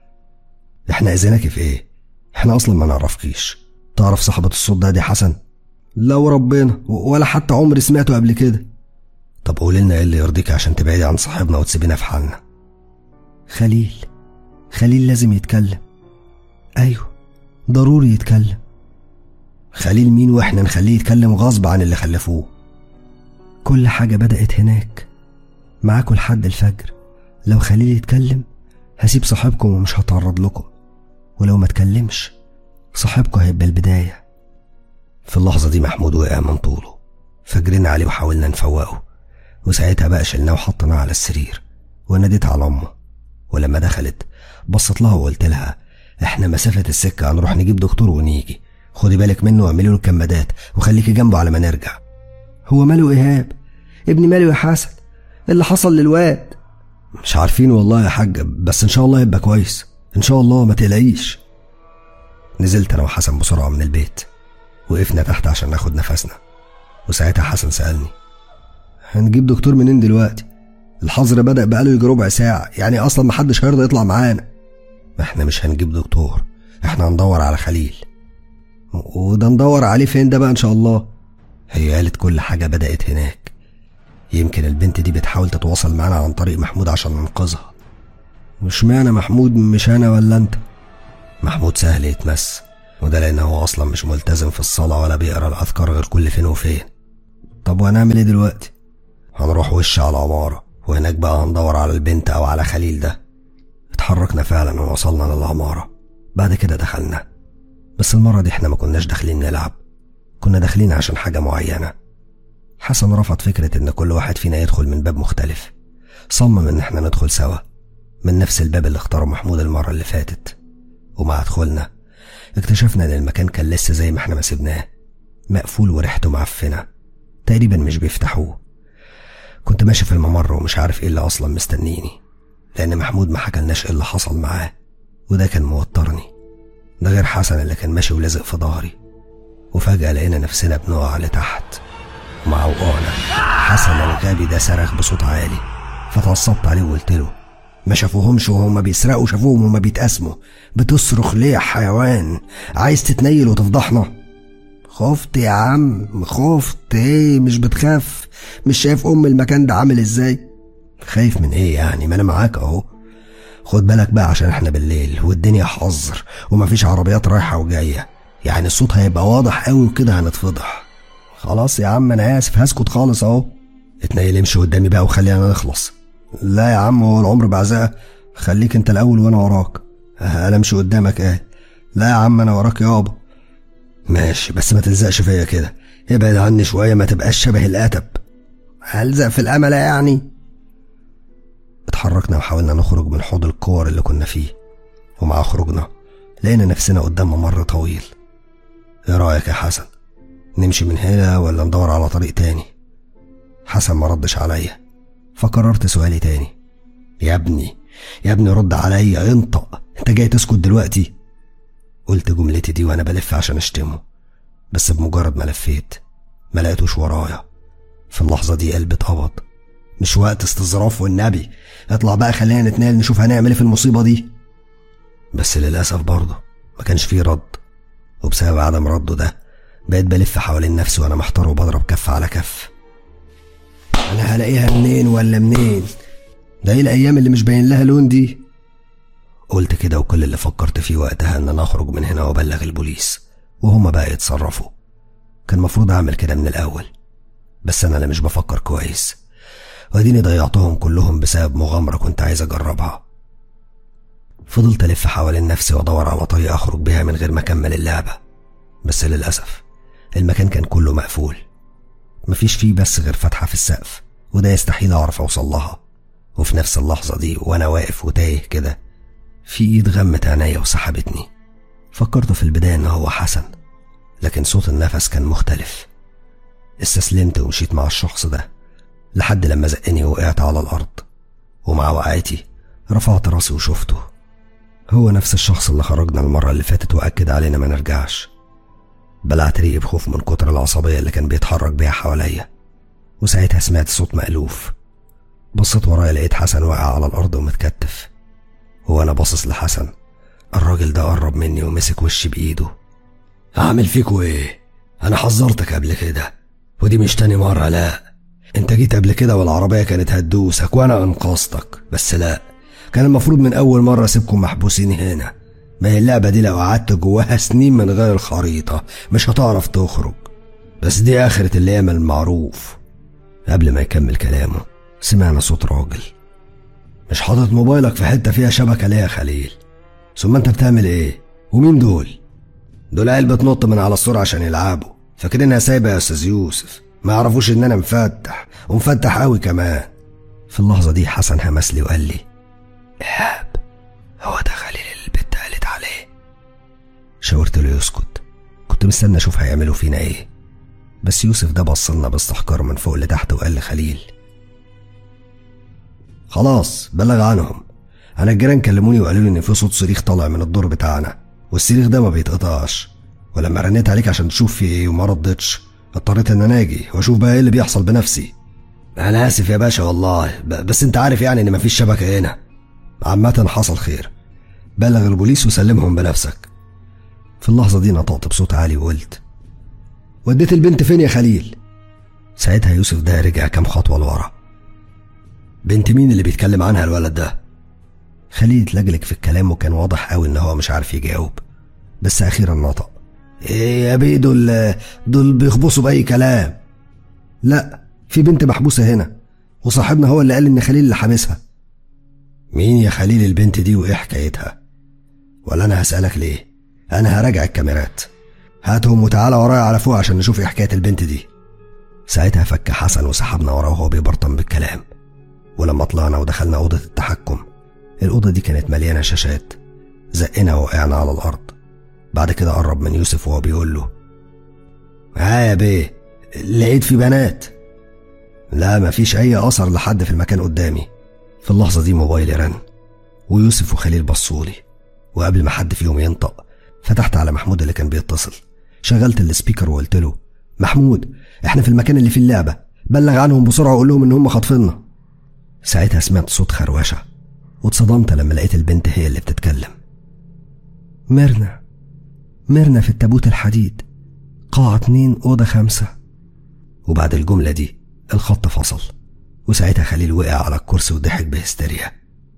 احنا اذيناكي في ايه احنا اصلا ما نعرفكيش تعرف صاحبة الصوت ده دي حسن لا وربنا ولا حتى عمري سمعته قبل كده طب قولي لنا ايه اللي يرضيك عشان تبعدي عن صاحبنا وتسيبينا في حالنا خليل خليل لازم يتكلم ايوه ضروري يتكلم خليل مين واحنا نخليه يتكلم غصب عن اللي خلفوه كل حاجة بدأت هناك معاكوا لحد الفجر لو خليل يتكلم هسيب صاحبكم ومش هتعرض لكم ولو ما تكلمش صاحبكم هيبقى البداية في اللحظة دي محمود وقع من طوله فجرينا عليه وحاولنا نفوقه وساعتها بقى شلناه وحطيناه على السرير وناديت على أمه ولما دخلت بصت لها وقلت لها احنا مسافة السكة هنروح نجيب دكتور ونيجي خدي بالك منه واعملي له الكمادات وخليكي جنبه على ما نرجع هو ماله إيهاب ابني ماله يا حسن اللي حصل للواد مش عارفين والله يا حاج بس ان شاء الله يبقى كويس ان شاء الله ما تقلقيش نزلت انا وحسن بسرعه من البيت وقفنا تحت عشان ناخد نفسنا وساعتها حسن سالني هنجيب دكتور منين دلوقتي الحظر بدأ بقاله يجي ربع ساعة يعني أصلا محدش هيرضى يطلع معانا احنا مش هنجيب دكتور احنا هندور على خليل وده ندور عليه فين ده بقى ان شاء الله هي قالت كل حاجة بدأت هناك يمكن البنت دي بتحاول تتواصل معانا عن طريق محمود عشان ننقذها مش معنى محمود مش انا ولا انت محمود سهل يتمس وده لان هو اصلا مش ملتزم في الصلاة ولا بيقرا الاذكار غير كل فين وفين طب وهنعمل ايه دلوقتي هنروح وش على عمارة وهناك بقى هندور على البنت او على خليل ده اتحركنا فعلا ووصلنا للعمارة بعد كده دخلنا بس المرة دي احنا ما كناش داخلين نلعب كنا داخلين عشان حاجة معينة حسن رفض فكرة إن كل واحد فينا يدخل من باب مختلف صمم إن احنا ندخل سوا من نفس الباب اللي اختاره محمود المرة اللي فاتت ومع دخولنا اكتشفنا إن المكان كان لسه زي ما احنا ما سيبناه مقفول وريحته معفنة تقريبا مش بيفتحوه كنت ماشي في الممر ومش عارف ايه اللي اصلا مستنيني لان محمود ما حكلناش ايه اللي حصل معاه وده كان موترني ده غير حسن اللي كان ماشي ولازق في ظهري وفجأة لقينا نفسنا بنقع لتحت مع وقعنا حسن الغبي ده صرخ بصوت عالي فتعصبت عليه وقلت له ما شافوهمش وهما بيسرقوا شافوهم وهما بيتقسموا بتصرخ ليه يا حيوان عايز تتنيل وتفضحنا خفت يا عم خفت ايه مش بتخاف مش شايف ام المكان ده عامل ازاي خايف من ايه يعني ما انا معاك اهو خد بالك بقى عشان احنا بالليل والدنيا حظر ومفيش عربيات رايحة وجاية يعني الصوت هيبقى واضح قوي وكده هنتفضح خلاص يا عم انا اسف هسكت خالص اهو اتنيل امشي قدامي بقى وخلينا نخلص لا يا عم هو العمر بعزقة خليك انت الاول وانا وراك انا امشي قدامك ايه لا يا عم انا وراك يابا ماشي بس ما تلزقش فيا كده ابعد عني شوية ما تبقاش شبه القتب هلزق في الأملة يعني اتحركنا وحاولنا نخرج من حوض الكور اللي كنا فيه ومع خروجنا لقينا نفسنا قدام ممر طويل ايه رأيك يا حسن نمشي من هنا ولا ندور على طريق تاني حسن ما ردش عليا فكررت سؤالي تاني يا ابني يا ابني رد عليا انطق انت جاي تسكت دلوقتي قلت جملتي دي وانا بلف عشان اشتمه بس بمجرد ما لفيت ما لقيتوش ورايا في اللحظة دي قلبي اتقبض مش وقت استظراف والنبي اطلع بقى خلينا نتنقل نشوف هنعمل ايه في المصيبة دي بس للأسف برضه ما كانش فيه رد وبسبب عدم رده ده بقيت بلف حوالين نفسي وانا محتار وبضرب كف على كف انا هلاقيها منين ولا منين ده ايه الايام اللي مش باين لها لون دي قلت كده وكل اللي فكرت فيه وقتها ان انا اخرج من هنا وابلغ البوليس وهما بقى يتصرفوا كان المفروض اعمل كده من الاول بس انا اللي مش بفكر كويس واديني ضيعتهم كلهم بسبب مغامرة كنت عايز اجربها فضلت الف حوالين نفسي وادور على طريقة اخرج بيها من غير ما اكمل اللعبة بس للأسف المكان كان كله مقفول مفيش فيه بس غير فتحة في السقف وده يستحيل أعرف أوصل لها وفي نفس اللحظة دي وأنا واقف وتايه كده في إيد غمت عينيا وسحبتني فكرت في البداية إن هو حسن لكن صوت النفس كان مختلف استسلمت ومشيت مع الشخص ده لحد لما زقني وقعت على الأرض ومع وقعتي رفعت راسي وشفته هو نفس الشخص اللي خرجنا المرة اللي فاتت وأكد علينا ما نرجعش بلعت ريقي بخوف من كتر العصبية اللي كان بيتحرك بيها حواليا وساعتها سمعت صوت مألوف بصيت ورايا لقيت حسن واقع على الأرض ومتكتف وأنا باصص لحسن الراجل ده قرب مني ومسك وشي بإيده أعمل فيكوا إيه؟ أنا حذرتك قبل كده ودي مش تاني مرة لا أنت جيت قبل كده والعربية كانت هتدوسك وأنا أنقذتك بس لا كان المفروض من أول مرة أسيبكم محبوسين هنا ما هي اللعبة دي لو قعدت جواها سنين من غير الخريطة مش هتعرف تخرج بس دي آخرة الأيام المعروف قبل ما يكمل كلامه سمعنا صوت راجل مش حاطط موبايلك في حتة فيها شبكة ليه يا خليل ثم انت بتعمل ايه ومين دول دول عيال بتنط من على السور عشان يلعبوا فاكرينها سايبة يا استاذ يوسف ما يعرفوش ان انا مفتح ومفتح قوي كمان في اللحظة دي حسن همس لي وقال لي إيهاب هو ده خليل اللي البت قالت عليه شاورت له يسكت كنت مستني اشوف هيعملوا فينا ايه بس يوسف ده بصلنا باستحقار من فوق لتحت وقال لخليل خلاص بلغ عنهم انا الجيران كلموني وقالوا لي ان في صوت صريخ طالع من الدور بتاعنا والصريخ ده ما بيتقطعش ولما رنيت عليك عشان تشوف في ايه وما ردتش اضطريت ان انا اجي واشوف بقى ايه اللي بيحصل بنفسي انا اسف يا باشا والله ب- بس انت عارف يعني ان مفيش شبكه هنا عامه حصل خير بلغ البوليس وسلمهم بنفسك في اللحظه دي نطقت بصوت عالي وقلت وديت البنت فين يا خليل ساعتها يوسف ده رجع كام خطوه لورا بنت مين اللي بيتكلم عنها الولد ده خليل اتلجلج في الكلام وكان واضح قوي ان هو مش عارف يجاوب بس اخيرا نطق ايه يا بيه دول دول بيخبصوا باي كلام لا في بنت محبوسه هنا وصاحبنا هو اللي قال ان خليل اللي حابسها مين يا خليل البنت دي وايه حكايتها ولا انا هسالك ليه انا هراجع الكاميرات هاتهم وتعالى ورايا على فوق عشان نشوف ايه حكايه البنت دي ساعتها فك حسن وسحبنا وراه وهو بيبرطم بالكلام ولما طلعنا ودخلنا اوضه التحكم الاوضه دي كانت مليانه شاشات زقنا وقعنا على الارض بعد كده قرب من يوسف وهو بيقول له ها يا بيه لقيت في بنات لا مفيش اي اثر لحد في المكان قدامي في اللحظه دي موبايلي رن ويوسف وخليل بصولي وقبل ما حد فيهم ينطق فتحت على محمود اللي كان بيتصل شغلت السبيكر وقلت له محمود احنا في المكان اللي فيه اللعبه بلغ عنهم بسرعه وقول لهم ان هم خاطفيننا ساعتها سمعت صوت خروشه واتصدمت لما لقيت البنت هي اللي بتتكلم ميرنا ميرنا في التابوت الحديد قاعة اتنين أوضة خمسة وبعد الجملة دي الخط فصل وساعتها خليل وقع على الكرسي وضحك بهستيريا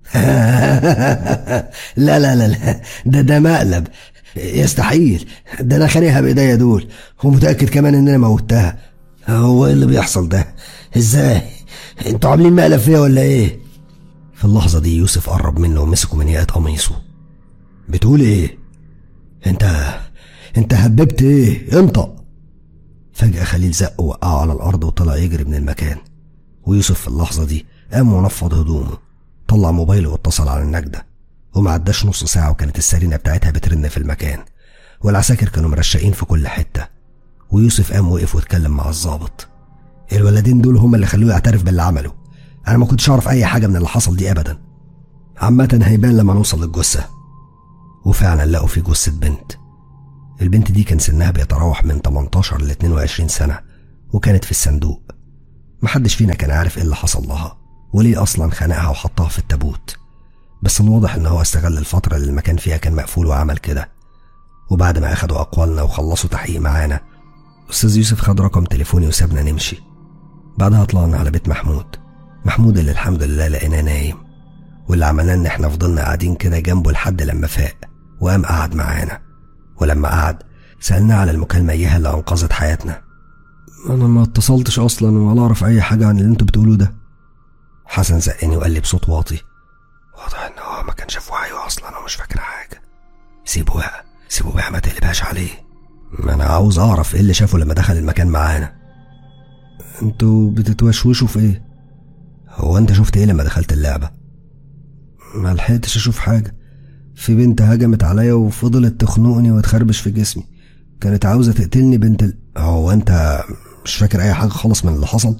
لا لا لا لا ده ده مقلب يستحيل ده انا خانقها بايديا دول ومتاكد كمان ان انا موتها هو ايه اللي بيحصل ده ازاي انتوا عاملين مقلب فيا ولا ايه في اللحظة دي يوسف قرب منه ومسكه من ياقة قميصه بتقول ايه؟ انت انت هببت ايه؟ انطق فجأة خليل زقه وقعه على الأرض وطلع يجري من المكان ويوسف في اللحظة دي قام ونفض هدومه طلع موبايله واتصل على النجدة وما عداش نص ساعة وكانت السرينة بتاعتها بترن في المكان والعساكر كانوا مرشقين في كل حتة ويوسف قام وقف واتكلم مع الضابط الولدين دول هم اللي خلوه يعترف باللي عمله انا ما كنتش اعرف اي حاجة من اللي حصل دي ابدا عامة هيبان لما نوصل للجثة وفعلا لقوا في جثة بنت البنت دي كان سنها بيتراوح من 18 ل 22 سنة وكانت في الصندوق محدش فينا كان عارف ايه اللي حصل لها وليه اصلا خنقها وحطها في التابوت بس الواضح ان هو استغل الفترة اللي المكان فيها كان مقفول وعمل كده وبعد ما اخدوا اقوالنا وخلصوا تحقيق معانا استاذ يوسف خد رقم تليفوني وسابنا نمشي بعدها طلعنا على بيت محمود محمود اللي الحمد لله لقيناه نايم واللي عملناه ان احنا فضلنا قاعدين كده جنبه لحد لما فاق وقام قعد معانا ولما قعد سألناه على المكالمة إياها اللي أنقذت حياتنا أنا ما اتصلتش أصلا ولا أعرف أي حاجة عن اللي أنتوا بتقولوه ده حسن زقني وقال لي بصوت واطي واضح إن هو ما كانش في وعيه أصلا ومش فاكر حاجة سيبه بقى سيبه بقى ما تقلبهاش عليه ما أنا عاوز أعرف إيه اللي شافه لما دخل المكان معانا أنتوا بتتوشوشوا في إيه؟ هو أنت شفت إيه لما دخلت اللعبة؟ ما لحقتش أشوف حاجة في بنت هجمت عليا وفضلت تخنقني وتخربش في جسمي كانت عاوزة تقتلني بنت ال... هو انت مش فاكر اي حاجة خالص من اللي حصل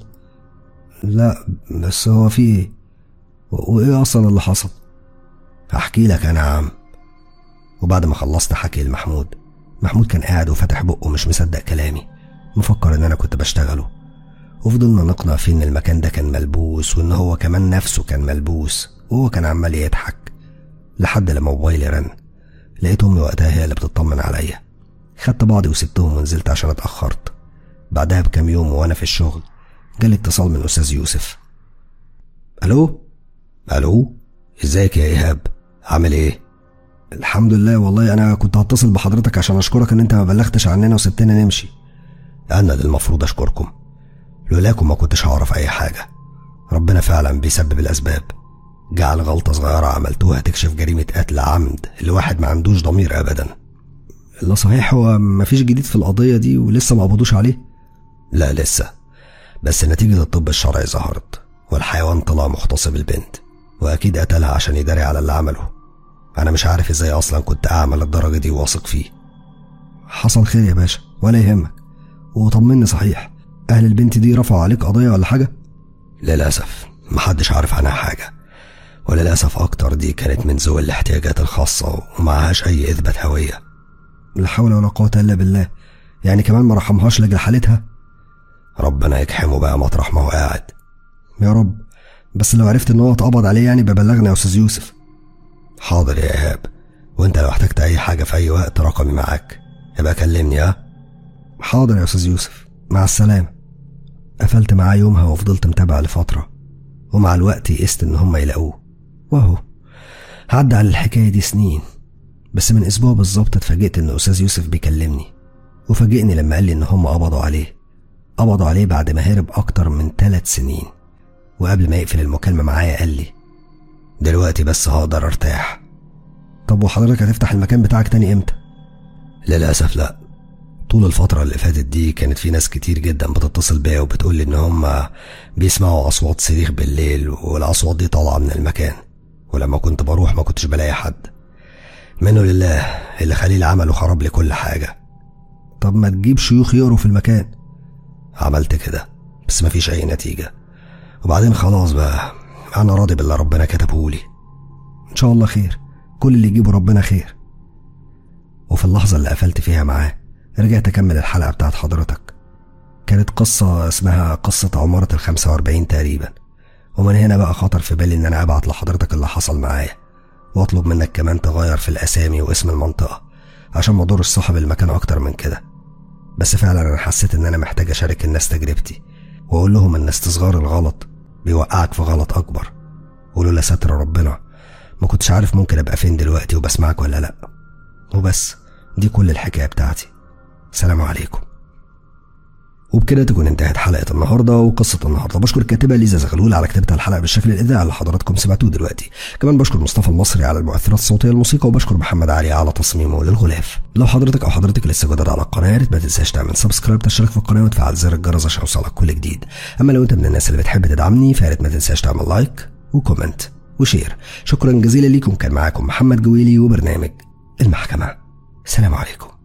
لا بس هو في ايه وايه اصلا اللي حصل هحكي لك انا يا عم وبعد ما خلصت حكي لمحمود محمود كان قاعد وفتح بقه مش مصدق كلامي مفكر ان انا كنت بشتغله وفضلنا نقنع فيه ان المكان ده كان ملبوس وان هو كمان نفسه كان ملبوس وهو كان عمال يضحك لحد لما موبايلي رن لقيت امي وقتها هي اللي بتطمن عليا خدت بعضي وسبتهم ونزلت عشان اتاخرت بعدها بكام يوم وانا في الشغل جالي اتصال من استاذ يوسف الو الو ازيك يا ايهاب عامل ايه الحمد لله والله انا كنت هتصل بحضرتك عشان اشكرك ان انت ما بلغتش عننا وسبتنا نمشي انا اللي المفروض اشكركم لولاكم ما كنتش هعرف اي حاجه ربنا فعلا بيسبب الاسباب جعل غلطة صغيرة عملتوها تكشف جريمة قتل عمد لواحد ما عندوش ضمير أبدا لا صحيح هو مفيش جديد في القضية دي ولسه ما قبضوش عليه لا لسه بس نتيجة الطب الشرعي ظهرت والحيوان طلع مغتصب البنت وأكيد قتلها عشان يداري على اللي عمله أنا مش عارف إزاي أصلا كنت أعمل الدرجة دي واثق فيه حصل خير يا باشا ولا يهمك وطمني صحيح أهل البنت دي رفعوا عليك قضية ولا حاجة؟ للأسف محدش عارف عنها حاجة وللأسف أكتر دي كانت من ذوي الاحتياجات الخاصة ومعهاش أي إثبات هوية لا حول ولا قوة إلا بالله يعني كمان ما رحمهاش لأجل حالتها ربنا يكحمه بقى مطرح ما هو قاعد يا رب بس لو عرفت إن هو اتقبض عليه يعني ببلغني يا أستاذ يوسف حاضر يا إيهاب وأنت لو احتجت أي حاجة في أي وقت رقمي معاك يبقى كلمني ها حاضر يا أستاذ يوسف مع السلامة قفلت معاه يومها وفضلت متابع لفترة ومع الوقت يئست إن هم يلاقوه وهو عدى على الحكاية دي سنين بس من أسبوع بالظبط اتفاجئت إن أستاذ يوسف بيكلمني وفاجئني لما قال لي إن هم قبضوا عليه قبضوا عليه بعد ما هرب أكتر من ثلاث سنين وقبل ما يقفل المكالمة معايا قال لي دلوقتي بس هقدر ارتاح طب وحضرتك هتفتح المكان بتاعك تاني امتى؟ للأسف لأ طول الفترة اللي فاتت دي كانت في ناس كتير جدا بتتصل بيا وبتقول لي إن هم بيسمعوا أصوات صريخ بالليل والأصوات دي طالعة من المكان ولما كنت بروح ما كنتش بلاقي حد منه لله اللي خليل عمله خرب لي كل حاجة طب ما تجيب شيوخ يقروا في المكان عملت كده بس مفيش أي نتيجة وبعدين خلاص بقى أنا راضي باللي ربنا كتبهولي إن شاء الله خير كل اللي يجيبه ربنا خير وفي اللحظة اللي قفلت فيها معاه رجعت أكمل الحلقة بتاعت حضرتك كانت قصة اسمها قصة عمارة الخمسة وأربعين تقريبا ومن هنا بقى خطر في بالي إن أنا أبعت لحضرتك اللي حصل معايا وأطلب منك كمان تغير في الأسامي واسم المنطقة عشان ما أضرش صاحب المكان أكتر من كده بس فعلا أنا حسيت إن أنا محتاج أشارك الناس تجربتي وأقول لهم إن استصغار الغلط بيوقعك في غلط أكبر ولولا ستر ربنا ما كنتش عارف ممكن أبقى فين دلوقتي وبسمعك ولا لأ وبس دي كل الحكاية بتاعتي سلام عليكم وبكده تكون انتهت حلقة النهاردة وقصة النهاردة بشكر الكاتبة ليزا زغلول على كتابة الحلقة بالشكل الإذاعي اللي حضراتكم سمعتوه دلوقتي كمان بشكر مصطفى المصري على المؤثرات الصوتية الموسيقى وبشكر محمد علي على تصميمه للغلاف لو حضرتك أو حضرتك لسه جديد على القناة يا ريت ما تنساش تعمل سبسكرايب تشترك في القناة وتفعل زر الجرس عشان يوصلك كل جديد أما لو أنت من الناس اللي بتحب تدعمني فيا ريت ما تنساش تعمل لايك وكومنت وشير شكرا جزيلا ليكم كان معاكم محمد جويلي وبرنامج المحكمة سلام عليكم